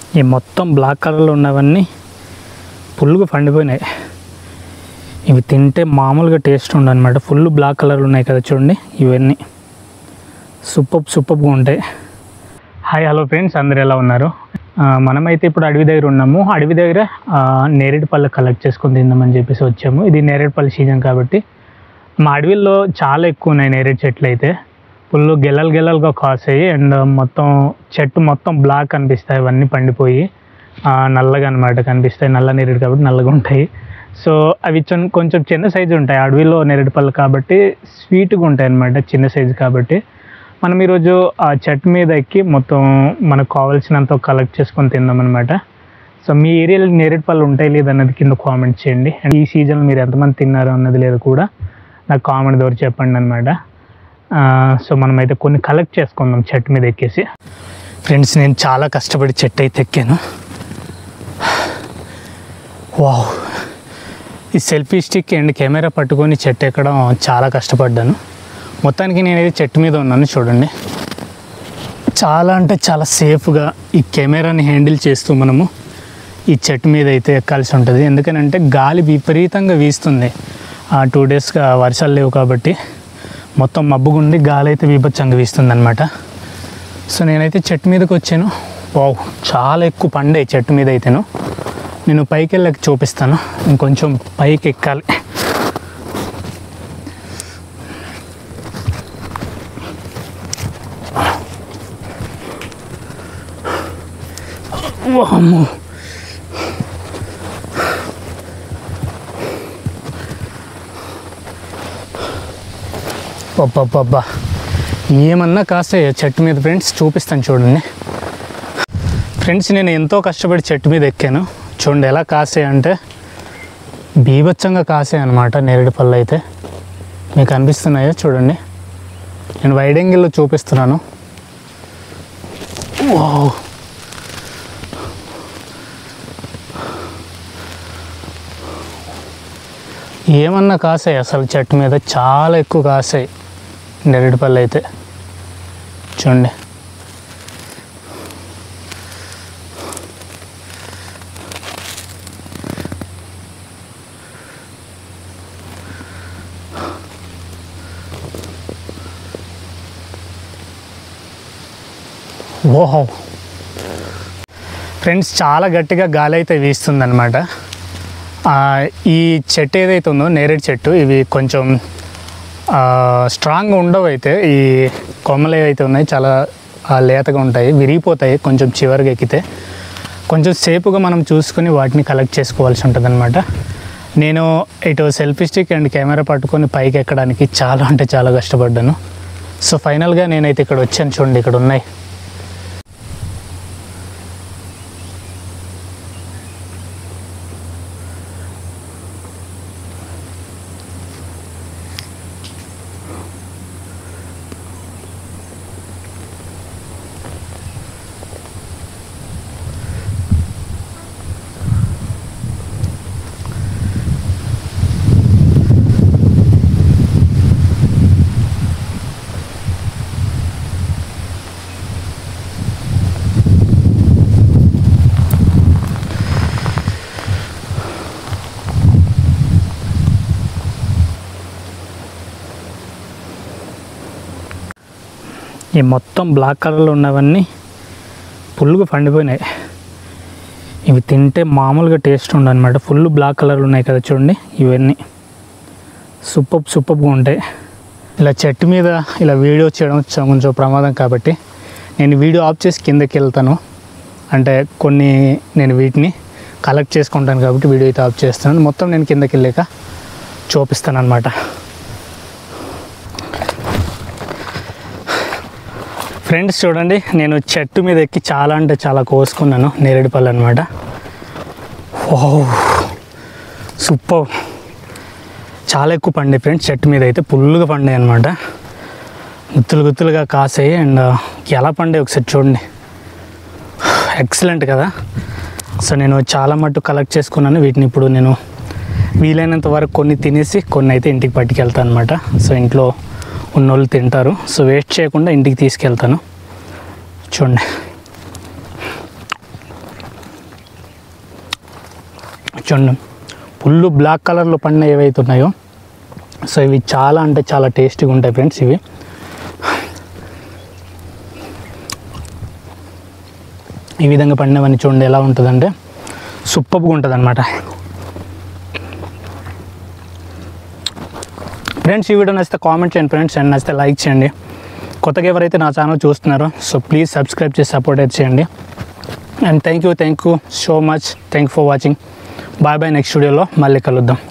ఈ మొత్తం బ్లాక్ కలర్లో ఉన్నవన్నీ ఫుల్గా పండిపోయినాయి ఇవి తింటే మామూలుగా టేస్ట్ ఉండనమాట ఫుల్ బ్లాక్ కలర్ ఉన్నాయి కదా చూడండి ఇవన్నీ సూపర్ సూపర్గా ఉంటాయి హాయ్ హలో ఫ్రెండ్స్ అందరు ఎలా ఉన్నారు ఆ, మనమైతే ఇప్పుడు అడవి దగ్గర ఉన్నాము అడవి దగ్గర ఆ, నేరేడు పళ్ళు కలెక్ట్ చేసుకొని తిందామని చెప్పేసి వచ్చాము ఇది నేరేడు పళ్ళు సీజన్ కాబట్టి మా అడవిలో చాలా ఎక్కువ ఉన్నాయి నేరేడు చెట్లు అయితే ఫుల్ గెలలు గెలలుగా కాసాయి అండ్ మొత్తం చెట్టు మొత్తం బ్లాక్ కనిపిస్తాయి అవన్నీ పండిపోయి ఆ, నల్లగా అనమాట కనిపిస్తాయి నల్ల నేరేడు కాబట్టి నల్లగా ఉంటాయి సో అవి చిన్న కొంచెం చిన్న సైజు ఉంటాయి అడవిలో నేరేడు పళ్ళు కాబట్టి స్వీట్గా ఉంటాయి అన్నమాట చిన్న సైజు కాబట్టి మనం ఈరోజు ఆ చెట్టు మీద ఎక్కి మొత్తం మనకు కావాల్సినంత కలెక్ట్ చేసుకొని తిందాం అనమాట సో మీ ఏరియాలో నేరేడు పళ్ళు ఉంటాయి లేదన్నది కింద కామెంట్ చేయండి అండ్ ఈ సీజన్ మీరు ఎంతమంది తిన్నారు అన్నది లేదు కూడా నాకు కామెంట్ ద్వారా చెప్పండి అనమాట సో మనమైతే కొన్ని కలెక్ట్ చేసుకుందాం చెట్టు మీద ఎక్కేసి ఫ్రెండ్స్ నేను చాలా కష్టపడి చెట్టు అయితే ఎక్కాను వావ్ ఈ సెల్ఫీ స్టిక్ అండ్ కెమెరా పట్టుకొని చెట్టు ఎక్కడం చాలా కష్టపడ్డాను మొత్తానికి నేనైతే చెట్టు మీద ఉన్నాను చూడండి చాలా అంటే చాలా సేఫ్గా ఈ కెమెరాని హ్యాండిల్ చేస్తూ మనము ఈ చెట్టు మీద అయితే ఎక్కాల్సి ఉంటుంది ఎందుకనంటే గాలి విపరీతంగా వీస్తుంది ఆ టూ డేస్గా వర్షాలు లేవు కాబట్టి మొత్తం మబ్బుగుండి గాలి అయితే విభత్సంగా వీస్తుంది అనమాట సో నేనైతే చెట్టు మీదకి వచ్చాను వావ్ చాలా ఎక్కువ పండే చెట్టు మీద అయితేను నేను పైకి వెళ్ళక చూపిస్తాను ఇంకొంచెం పైకి ఎక్కాలి వామ్మో పబ్బా ఏమన్నా కాస్త చెట్టు మీద ఫ్రెండ్స్ చూపిస్తాను చూడండి ఫ్రెండ్స్ నేను ఎంతో కష్టపడి చెట్టు మీద ఎక్కాను చూడండి ఎలా కాసాయి అంటే బీభత్సంగా కాసాయి అనమాట నేరేడు పళ్ళు అయితే మీకు అనిపిస్తున్నాయో చూడండి నేను వైడ్ యాంగిల్లో చూపిస్తున్నాను వావ్ ఏమన్నా కాసాయి అసలు చెట్టు మీద చాలా ఎక్కువ కాసాయి నేరేడు పళ్ళు అయితే చూడండి ఓహో ఫ్రెండ్స్ చాలా గట్టిగా గాలి అయితే వీస్తుందన్నమాట ఆ, ఈ చెట్టు ఏదైతే ఉందో నేరేడు చెట్టు ఇవి కొంచెం స్ట్రాంగ్గా ఉండవు అయితే ఈ కొమ్మలు ఏవైతే ఉన్నాయి చాలా ఆ, లేతగా ఉంటాయి విరిగిపోతాయి కొంచెం చివరిగా ఎక్కితే కొంచెం సేపుగా మనం చూసుకొని వాటిని కలెక్ట్ చేసుకోవాల్సి ఉంటుంది నేను ఇటు సెల్ఫీ స్టిక్ అండ్ కెమెరా పట్టుకొని పైకి ఎక్కడానికి చాలా అంటే చాలా కష్టపడ్డాను సో ఫైనల్గా నేనైతే ఇక్కడ వచ్చాను చూడండి ఇక్కడ ఉన్నాయి ఈ మొత్తం బ్లాక్ కలర్లో ఉన్నవన్నీ ఫుల్గా పండిపోయినాయి ఇవి తింటే మామూలుగా టేస్ట్ ఉండనమాట ఫుల్ బ్లాక్ కలర్లు ఉన్నాయి కదా చూడండి ఇవన్నీ సూపర్ సూపర్గా ఉంటాయి ఇలా చెట్టు మీద ఇలా వీడియో చేయడం చ- కొంచెం ప్రమాదం కాబట్టి నేను వీడియో ఆఫ్ చేసి కిందకి వెళ్తాను అంటే కొన్ని నేను వీటిని కలెక్ట్ చేసుకుంటాను కాబట్టి వీడియో అయితే ఆఫ్ చేస్తాను మొత్తం నేను కిందకి వెళ్ళాక చూపిస్తాను అనమాట ఫ్రెండ్స్ చూడండి నేను చెట్టు మీద ఎక్కి చాలా అంటే చాలా కోసుకున్నాను నేరేడు పళ్ళు అనమాట ఓ సూపర్ చాలా ఎక్కువ పండే ఫ్రెండ్స్ చెట్టు మీద అయితే పుల్లుగా పండాయి అనమాట గుత్తులు గుత్తులుగా కాసాయి అండ్ ఎలా పండే ఒకసారి చూడండి ఎక్సలెంట్ కదా సో నేను చాలా మట్టు కలెక్ట్ చేసుకున్నాను వీటిని ఇప్పుడు నేను వీలైనంత వరకు కొన్ని తినేసి కొన్ని అయితే ఇంటికి పట్టుకెళ్తాను అనమాట సో ఇంట్లో ఉన్నోళ్ళు తింటారు సో వేస్ట్ చేయకుండా ఇంటికి తీసుకెళ్తాను చూడండి చూడండి ఫుల్ బ్లాక్ కలర్లో పండిన ఏవైతే ఉన్నాయో సో ఇవి చాలా అంటే చాలా టేస్టీగా ఉంటాయి ఫ్రెండ్స్ ఇవి ఈ విధంగా పండినవన్నీ చూడండి ఎలా ఉంటుందంటే సూపర్గా ఉంటుంది అనమాట ఫ్రెండ్స్ ఈ వీడియో నచ్చితే కామెంట్ చేయండి ఫ్రెండ్స్ అండ్ నచ్చితే లైక్ చేయండి కొత్తగా ఎవరైతే నా ఛానల్ చూస్తున్నారో సో ప్లీజ్ సబ్స్క్రైబ్ చేసి సపోర్ట్ అయితే చేయండి and thank you thank you so much thank for watching bye bye next వీడియోలో మళ్ళీ కలుద్దాం